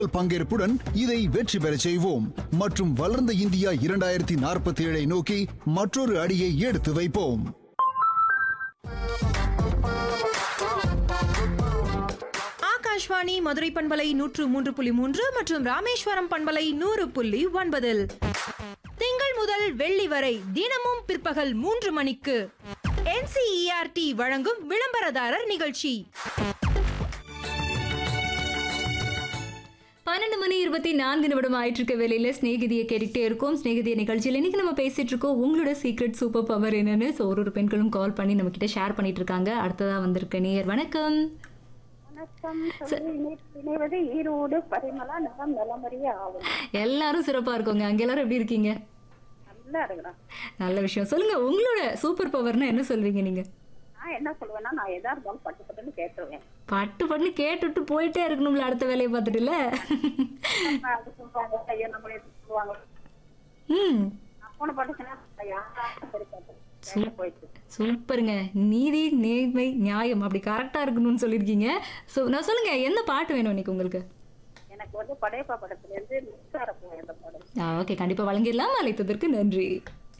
பங்கேற்புடன் இதை வெற்றி பெறச் செய்வோம் மற்றும் வளர்ந்த இந்தியா இரண்டாயிரத்தி நாற்பத்தி ஏழை நோக்கி மற்றொரு அடியை எடுத்து வைப்போம் ஆகாஷ்வாணி மதுரை பண்பலை நூற்று மூன்று புள்ளி மூன்று மற்றும் ராமேஸ்வரம் பண்பலை நூறு புள்ளி ஒன்பதில் திங்கள் முதல் வெள்ளி வரை தினமும் பிற்பகல் மூன்று மணிக்கு என்சிஇஆர்டி வழங்கும் விளம்பரதாரர் நிகழ்ச்சி பன்னெண்டு மணி இருபத்தி நான்கு நிமிடம் ஆயிட்டு இருக்க வேலையில ஸ்நேகிதியை கேட்டுக்கிட்டே இருக்கோம் ஸ்நேகிதிய நிகழ்ச்சியில் இன்னைக்கு நம்ம பேசிட்டு இருக்கோம் உங்களோட சீக்ரெட் சூப்பர் பவர் என்னன்னு ஸோ ஒரு ஒரு பெண்களும் கால் பண்ணி நம்ம கிட்ட ஷேர் பண்ணிட்டு இருக்காங்க அடுத்ததா வந்திருக்க நேயர் வணக்கம் வணக்கம் சொல்லி இணை- இணைவது ஈரோடு பரிமளா நலம் நலமறிய ஆகும் எல்லாரும் சிறப்பா இருக்கோங்க அங்க எல்லாரும் எப்படி இருக்கீங்க நல்லா இருக்கிறேன் நல்ல விஷயம் சொல்லுங்க உங்களோட சூப்பர் பவர்னா என்ன சொல்வீங்க நீங்க நான் என்ன சொல்லுவேன்னா நான் எதா இருந்தாலும் பட்டு பட்டுன்னு கேட்டுருவேன் பட்டு பட்டு கேட்டுட்டு போயிட்டே இருக்கணும்ல அடுத்த வேலையை பார்த்துட்டுல நான் அது சொல்லுவாங்க ஐயா நம்மளே சொல்லுவாங்க ம் நான் போன பட்டுச்சுன்னா யாரும் இருக்காது போயிட்டு சூப்பருங்க நீதி நேர்மை நியாயம் அப்படி கரெக்டா இருக்கணும்னு சொல்லியிருக்கீங்க ஸோ நான் சொல்லுங்க என்ன பாட்டு வேணும் இன்னைக்கு உங்களுக்கு எனக்கு வந்து படையப்பா படத்துல இருந்து மின்சார போய் அந்த படம் ஓகே கண்டிப்பா வழங்கிடலாம் அழைத்ததற்கு நன்றி